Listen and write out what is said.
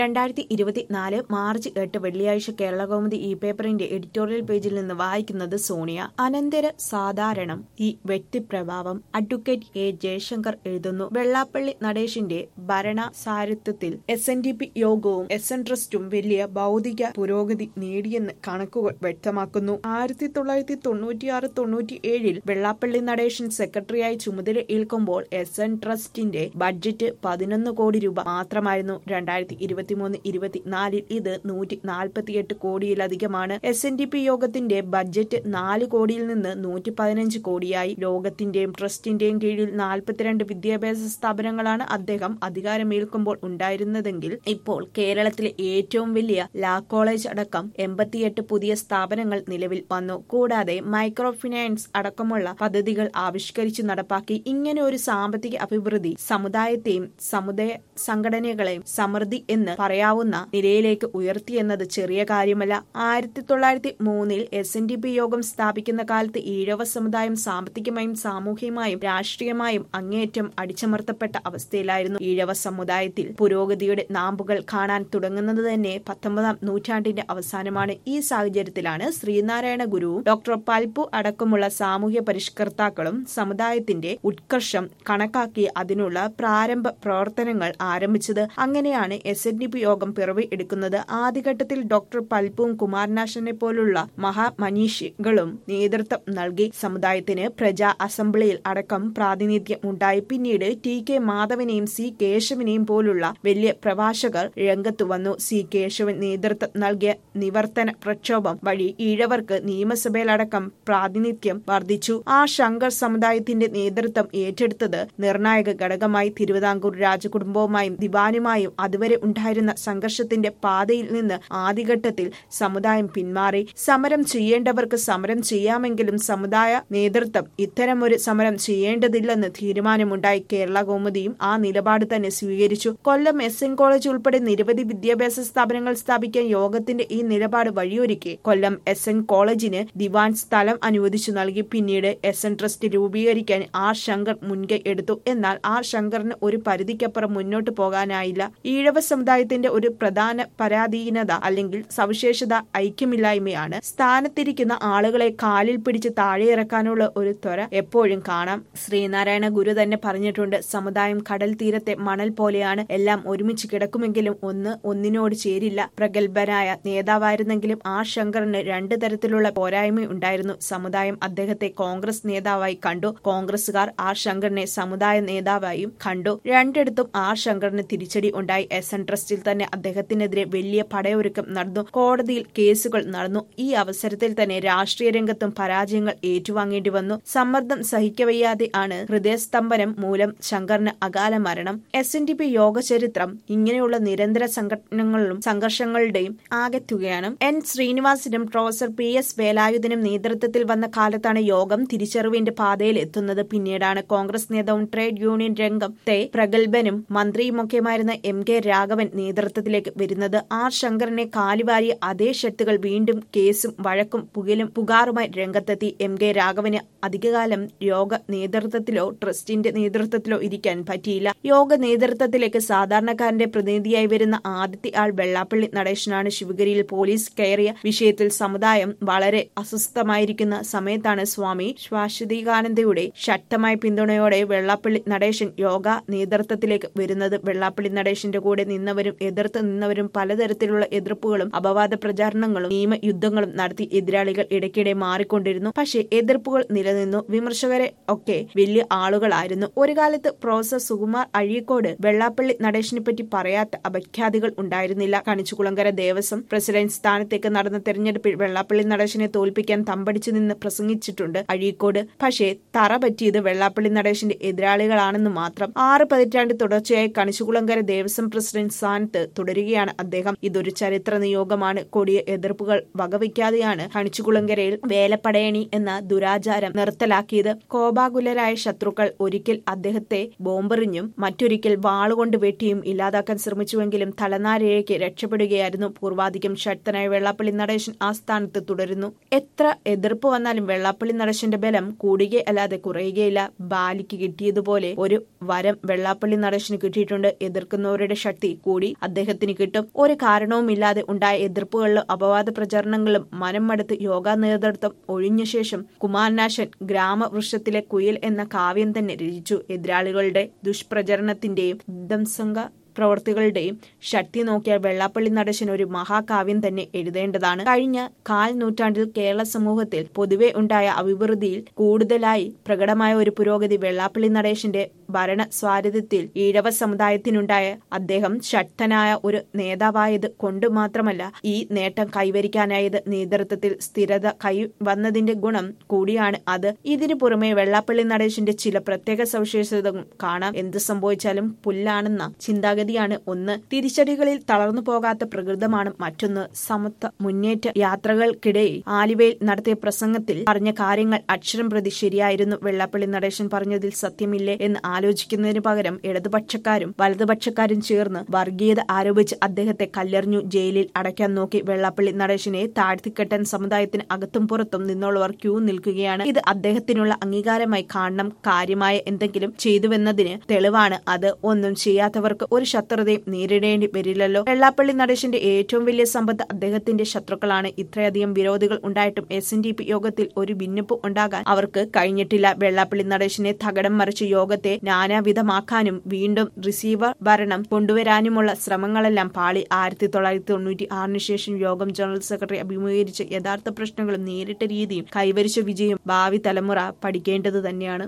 രണ്ടായിരത്തി ഇരുപത്തിനാല് മാർച്ച് എട്ട് വെള്ളിയാഴ്ച കേരളകൗമുദി ഈ പേപ്പറിന്റെ എഡിറ്റോറിയൽ പേജിൽ നിന്ന് വായിക്കുന്നത് സോണിയ അനന്തര സാധാരണം ഈ വ്യക്തിപ്രഭാവം അഡ്വക്കേറ്റ് എ ജയശങ്കർ എഴുതുന്നു വെള്ളാപ്പള്ളി നടേശിന്റെ ഭരണ സാരഥ്യത്തിൽ എസ് എൻ ഡി പി യോഗവും എസ് എൻ ട്രസ്റ്റും വലിയ ഭൗതിക പുരോഗതി നേടിയെന്ന് കണക്കുകൾ വ്യക്തമാക്കുന്നു ആയിരത്തി തൊള്ളായിരത്തി തൊണ്ണൂറ്റിയാറ് തൊണ്ണൂറ്റി ഏഴിൽ വെള്ളാപ്പള്ളി നടേശൻ സെക്രട്ടറിയായി ചുമതല ഏൽക്കുമ്പോൾ എസ് എൻ ട്രസ്റ്റിന്റെ ബഡ്ജറ്റ് പതിനൊന്ന് കോടി രൂപ മാത്രമായിരുന്നു രണ്ടായിരത്തി ഇരുപത്തിമൂന്ന് ഇരുപത്തിനാലിൽ ഇത് നൂറ്റി നാൽപ്പത്തിയെട്ട് കോടിയിലധികമാണ് എസ് എൻ ഡി പി യോഗത്തിന്റെ ബഡ്ജറ്റ് നാല് കോടിയിൽ നിന്ന് നൂറ്റി പതിനഞ്ച് കോടിയായി യോഗത്തിന്റെയും ട്രസ്റ്റിന്റെയും കീഴിൽ നാൽപ്പത്തിരണ്ട് വിദ്യാഭ്യാസ സ്ഥാപനങ്ങളാണ് അദ്ദേഹം അധികാരമേൽക്കുമ്പോൾ ഉണ്ടായിരുന്നതെങ്കിൽ ഇപ്പോൾ കേരളത്തിലെ ഏറ്റവും വലിയ ലാ കോളേജ് അടക്കം എൺപത്തിയെട്ട് പുതിയ സ്ഥാപനങ്ങൾ നിലവിൽ വന്നു കൂടാതെ മൈക്രോ ഫിനാൻസ് അടക്കമുള്ള പദ്ധതികൾ ആവിഷ്കരിച്ച് നടപ്പാക്കി ഇങ്ങനെ ഒരു സാമ്പത്തിക അഭിവൃദ്ധി സമുദായത്തെയും സമുദായ സംഘടനകളെയും സമൃദ്ധി എന്ന് പറയാവുന്ന നിലയിലേക്ക് ഉയർത്തിയെന്നത് ചെറിയ കാര്യമല്ല ആയിരത്തി തൊള്ളായിരത്തി മൂന്നിൽ എസ് എൻ ഡി പി യോഗം സ്ഥാപിക്കുന്ന കാലത്ത് ഈഴവ സമുദായം സാമ്പത്തികമായും സാമൂഹികമായും രാഷ്ട്രീയമായും അങ്ങേയറ്റം അടിച്ചമർത്തപ്പെട്ട അവസ്ഥയിലായിരുന്നു ഈഴവ സമുദായത്തിൽ പുരോഗതിയുടെ നാമ്പുകൾ കാണാൻ തുടങ്ങുന്നത് തന്നെ പത്തൊമ്പതാം നൂറ്റാണ്ടിന്റെ അവസാനമാണ് ഈ സാഹചര്യത്തിലാണ് ശ്രീനാരായണ ഗുരുവും ഡോക്ടർ പൽപു അടക്കമുള്ള സാമൂഹ്യ പരിഷ്കർത്താക്കളും സമുദായത്തിന്റെ ഉത്കർഷം കണക്കാക്കി അതിനുള്ള പ്രാരംഭ പ്രവർത്തനങ്ങൾ ആരംഭിച്ചത് അങ്ങനെയാണ് എസ് എൻ ഡി പി യോഗം പിറവി എടുക്കുന്നത് ആദ്യഘട്ടത്തിൽ ഡോക്ടർ പൽപുവും കുമാരനാശനെ പോലുള്ള മഹാമനീഷികളും നേതൃത്വം നൽകി സമുദായത്തിന് പ്രജാ അസംബ്ലിയിൽ അടക്കം പ്രാതിനിധ്യം ഉണ്ടായി പിന്നീട് ടി കെ മാധവനെയും സി കേശവനെയും പോലുള്ള വലിയ പ്രഭാഷകർ രംഗത്തു വന്നു സി കേശവൻ നേതൃത്വം നൽകിയ നിവർത്തന പ്രക്ഷോഭം വഴി ഈഴവർക്ക് നിയമസഭയിലടക്കം പ്രാതിനിധ്യം വർദ്ധിച്ചു ആ ശങ്കർ സമുദായത്തിന്റെ നേതൃത്വം ഏറ്റെടുത്തത് നിർണായക ഘടകമായി തിരുവിതാംകൂർ രാജകുടുംബവുമായും ദിവാനുമായും അതുവരെ ഉണ്ടായിരുന്ന സംഘർഷത്തിന്റെ പാതയിൽ നിന്ന് ആദ്യഘട്ടത്തിൽ സമുദായം പിന്മാറി സമരം ചെയ്യേണ്ടവർക്ക് സമരം ചെയ്യാമെങ്കിലും സമുദായ നേതൃത്വം ഇത്തരമൊരു സമരം ചെയ്യേണ്ടതില്ലെന്ന് തീരുമാനമുണ്ടായി കേരള കൗമുദിയും ആ നിലപാട് തന്നെ സ്വീകരിച്ചു കൊല്ലം എസ് എൻ കോളേജ് ഉൾപ്പെടെ നിരവധി വിദ്യാഭ്യാസ സ്ഥാപനങ്ങൾ സ്ഥാപിക്കാൻ യോഗത്തിന്റെ ഈ നിലപാട് വഴിയൊരുക്കി കൊല്ലം എസ് എൻ കോളേജിന് ദിവാൻ സ്ഥലം അനുവദിച്ചു നൽകി പിന്നീട് എസ് എൻ ട്രസ്റ്റ് രൂപീകരിക്കാൻ ആർ ശങ്കർ മുൻകൈ എടുത്തു എന്നാൽ ആർ ശങ്കറിന് ഒരു പരിധിക്കപ്പുറം മുന്നോട്ട് പോകാനായില്ല ഈഴവ സമുദായത്തിന്റെ ഒരു പ്രധാന പരാധീനത അല്ലെങ്കിൽ സവിശേഷത ഐക്യമില്ലായ്മയാണ് സ്ഥാനത്തിരിക്കുന്ന ആളുകളെ കാലിൽ പിടിച്ച് താഴെയിറക്കാനുള്ള ഒരു ത്വര എപ്പോഴും കാണാം ശ്രീനാരായണ ഗുരു തന്നെ പറഞ്ഞിട്ടുണ്ട് സമുദായം കടൽ തീരത്തെ മണൽ പോലെയാണ് എല്ലാം ഒരുമിച്ച് കിടക്കുമെങ്കിലും ഒന്ന് ഒന്നിനോട് ചേരില്ല പ്രഗത്ഭനായ നേതാവായിരുന്നെങ്കിലും ആ ശങ്കറിന് രണ്ട് തരത്തിലുള്ള പോരായ്മ ഉണ്ടായിരുന്നു സമുദായം അദ്ദേഹത്തെ കോൺഗ്രസ് നേതാവായി കണ്ടു കോൺഗ്രസുകാർ ആർ ശങ്കറിനെ സമുദായ നേതാവായും കണ്ടു രണ്ടിടത്തും ആർ ശങ്കറിന് തിരിച്ചടി ഉണ്ടായി എസ് എൻ ട്രസ്റ്റിൽ തന്നെ അദ്ദേഹത്തിനെതിരെ വലിയ പടയൊരുക്കം നടന്നു കോടതിയിൽ കേസുകൾ നടന്നു ഈ അവസരത്തിൽ തന്നെ രാഷ്ട്രീയ രംഗത്തും പരാജയങ്ങൾ ഏറ്റുവാങ്ങേണ്ടി വന്നു സമ്മർദ്ദം സഹിക്കവയ്യാതെ ആണ് ഹൃദയസ്തംഭനം മൂലം ശങ്കറിന് അകാല മരണം എസ് എൻ ഡി പി യോഗചരിത്രം ഇങ്ങനെയുള്ള നിരന്തര സംഘടനകളിലും സംഘർഷങ്ങളുടെയും ആകെത്തുകയാണ് എൻ ശ്രീനിവാസനും പ്രൊഫസർ പി എസ് വേലായുധനും നേതൃത്വത്തിൽ വന്ന കാലത്താണ് യോഗം തിരിച്ചറിവിന്റെ പാതയിൽ എത്തുന്നത് പിന്നീടാണ് കോൺഗ്രസ് നേതാവും ട്രേഡ് യൂണിയൻ രംഗത്തെ പ്രഗത്ഭനും മന്ത്രിയുമൊക്കെയുമായിരുന്ന എം കെ രാഘവൻ നേതൃത്വത്തിലേക്ക് വരുന്നത് ആർ ശങ്കറിനെ കാലിവാരിയ അതേ ശക്തികൾ വീണ്ടും കേസും വഴക്കും പുകലും പുകാറുമായി രംഗത്തെത്തി എം കെ രാഘവന് അധികകാലം യോഗ നേതൃത്വത്തിലോ ട്രസ്റ്റിന്റെ നേതൃത്വത്തിലോ ഇരിക്കാൻ പറ്റിയില്ല യോഗ നേതൃത്വത്തിലേക്ക് സാധാരണക്കാരന്റെ പ്രതിനിധിയായി വരുന്ന ആദ്യത്തെ ആൾ വെള്ളാപ്പള്ളി നടേശനാണ് ശിവഗിരിയിൽ പോലീസ് കയറിയ വിഷയത്തിൽ സമുദായം വളരെ അസ്വസ്ഥമായിരിക്കുന്ന സമയത്താണ് സ്വാമി ശ്വാശ്വതികാനന്ദയുടെ ശക്തമായ പിന്തുണയോടെ വെള്ളാപ്പള്ളി നടേശൻ യോഗ നേതൃത്വത്തിലേക്ക് വരുന്നത് വെള്ളാപ്പള്ളി നടേശന്റെ കൂടെ നിന്നവരും എതിർത്ത് നിന്നവരും പലതരത്തിലുള്ള എതിർപ്പുകളും അപവാദ പ്രചാരണങ്ങളും നിയമ യുദ്ധങ്ങളും നടത്തി എതിരാളികൾ ഇടയ്ക്കിടെ മാറിക്കൊണ്ടിരുന്നു പക്ഷേ എതിർപ്പുകൾ നിലനിന്നു വിമർശകരെ ഒക്കെ വലിയ ആളുകളായിരുന്നു ഒരു കാലത്ത് പ്രൊഫസർ സുകുമാർ അഴീക്കോട് വെള്ളാപ്പള്ളി നടേശനെ പറ്റി പറയാത്ത അപഖ്യാതികൾ ഉണ്ടായിരുന്നില്ല കണിച്ചുകുളങ്കര ദേവസ്വം പ്രസിഡന്റ് സ്ഥാനത്തേക്ക് നടന്ന തെരഞ്ഞെടുപ്പിൽ വെള്ളാപ്പള്ളി നടേശനെ തോൽപ്പിക്കാൻ തമ്പടിച്ചു നിന്ന് പ്രസംഗിച്ചിട്ടുണ്ട് അഴീക്കോട് പക്ഷേ തറ പറ്റിയത് വെള്ളാപ്പള്ളി നടേശന്റെ എതിരാളികളാണെന്ന് മാത്രം ആറ് പതിറ്റാണ്ട് തുടർച്ചയായി കണിച്ചുകുളങ്കര ദേവസ്വം പ്രസിഡന്റ് സ്ഥാനത്ത് തുടരുകയാണ് അദ്ദേഹം ഇതൊരു ചരിത്ര നിയോഗമാണ് കൊടിയ എതിർപ്പുകൾ വകവയ്ക്കാതെയാണ് കണിച്ചുകുളങ്കരയിൽ വേലപ്പടയണി എന്ന ദുരാചാരം നിർത്തലാക്കിയത് കോപാകുലരായ ശത്രുക്കൾ ഒരിക്കൽ അദ്ദേഹത്തെ ബോംബെറിഞ്ഞും മറ്റൊരിക്കൽ വാളുകൊണ്ട് വെട്ടിയും ഇല്ലാതാക്കാൻ ശ്രമിച്ചുവെങ്കിലും തലനാരിഴയ്ക്ക് രക്ഷപ്പെടുകയായിരുന്നു പൂർവാധികം ശക്തനായ വെള്ളാപ്പള്ളി നടേശൻ ആ സ്ഥാനത്ത് തുടരുന്നു എത്ര എതിർപ്പ് വന്നാലും വെള്ളാപ്പള്ളി നടേശന്റെ ബലം കൂടുകയല്ലാതെ കുറയുകയില്ല ബാലിക്ക് കിട്ടിയതുപോലെ ഒരു വരം വെള്ളാപ്പള്ളി നടേശന് കിട്ടിയിട്ടുണ്ട് എതിർക്കുന്നവരുടെ ശക്തി കൂടി അദ്ദേഹത്തിന് കിട്ടും ഒരു കാരണവുമില്ലാതെ ഉണ്ടായ എതിർപ്പുകളിലും അപവാദ പ്രചരണങ്ങളിലും മനം മടുത്ത് യോഗ നേതൃത്വം ഒഴിഞ്ഞ ശേഷം കുമാരനാശൻ ഗ്രാമവൃക്ഷത്തിലെ കുയിൽ എന്ന കാവ്യം തന്നെ രചിച്ചു എതിരാളികളുടെ ദുഷ്പ്രചരണത്തിന്റെയും ധ്വംസംഗ പ്രവർത്തികളുടെയും ശക്തി നോക്കിയാൽ വെള്ളാപ്പള്ളി നടേശൻ ഒരു മഹാകാവ്യം തന്നെ എഴുതേണ്ടതാണ് കഴിഞ്ഞ കാൽ നൂറ്റാണ്ടിൽ കേരള സമൂഹത്തിൽ പൊതുവെ ഉണ്ടായ അഭിവൃദ്ധിയിൽ കൂടുതലായി പ്രകടമായ ഒരു പുരോഗതി വെള്ളാപ്പള്ളി നടേശന്റെ ഭരണ സ്വാരഥ്യത്തിൽ ഈഴവ സമുദായത്തിനുണ്ടായ അദ്ദേഹം ശക്തനായ ഒരു നേതാവായത് കൊണ്ട് മാത്രമല്ല ഈ നേട്ടം കൈവരിക്കാനായത് നേതൃത്വത്തിൽ സ്ഥിരത കൈ വന്നതിന്റെ ഗുണം കൂടിയാണ് അത് ഇതിനു പുറമെ വെള്ളാപ്പള്ളി നടേശന്റെ ചില പ്രത്യേക സവിശേഷതകളും കാണാം എന്ത് സംഭവിച്ചാലും പുല്ലാണെന്ന ചിന്താഗതിയാണ് ഒന്ന് തിരിച്ചടികളിൽ തളർന്നു പോകാത്ത പ്രകൃതമാണ് മറ്റൊന്ന് സമത്വ മുന്നേറ്റ യാത്രകൾക്കിടയിൽ ആലുവയിൽ നടത്തിയ പ്രസംഗത്തിൽ പറഞ്ഞ കാര്യങ്ങൾ അക്ഷരം പ്രതി ശരിയായിരുന്നു വെള്ളാപ്പള്ളി നടേശൻ പറഞ്ഞതിൽ സത്യമില്ലേ എന്ന് ആലോചിക്കുന്നതിന് പകരം ഇടതുപക്ഷക്കാരും വലതുപക്ഷക്കാരും ചേർന്ന് വർഗീയത ആരോപിച്ച് അദ്ദേഹത്തെ കല്ലെറിഞ്ഞു ജയിലിൽ അടയ്ക്കാൻ നോക്കി വെള്ളാപ്പള്ളി നടേശനെ താഴ്ത്തിക്കെട്ടാൻ സമുദായത്തിന് അകത്തും പുറത്തും നിന്നുള്ളവർ ക്യൂ നിൽക്കുകയാണ് ഇത് അദ്ദേഹത്തിനുള്ള അംഗീകാരമായി കാണണം കാര്യമായ എന്തെങ്കിലും ചെയ്തുവെന്നതിന് തെളിവാണ് അത് ഒന്നും ചെയ്യാത്തവർക്ക് ഒരു ശത്രുതയും നേരിടേണ്ടി വരില്ലല്ലോ വെള്ളാപ്പള്ളി നടേശന്റെ ഏറ്റവും വലിയ സമ്പത്ത് അദ്ദേഹത്തിന്റെ ശത്രുക്കളാണ് ഇത്രയധികം വിരോധികൾ ഉണ്ടായിട്ടും എസ് എൻ ഡി പി യോഗത്തിൽ ഒരു ഭിന്നിപ്പ് ഉണ്ടാകാൻ അവർക്ക് കഴിഞ്ഞിട്ടില്ല വെള്ളാപ്പള്ളി നടേശനെ തകടം മറിച്ച് യോഗത്തെ നാനാവിധമാക്കാനും വീണ്ടും റിസീവർ ഭരണം കൊണ്ടുവരാനുമുള്ള ശ്രമങ്ങളെല്ലാം പാളി ആയിരത്തി തൊള്ളായിരത്തി തൊണ്ണൂറ്റി ആറിന് ശേഷം യോഗം ജനറൽ സെക്രട്ടറി അഭിമുഖീകരിച്ച് യഥാർത്ഥ പ്രശ്നങ്ങളും നേരിട്ട രീതിയും കൈവരിച്ച വിജയം ഭാവി തലമുറ പഠിക്കേണ്ടത് തന്നെയാണ്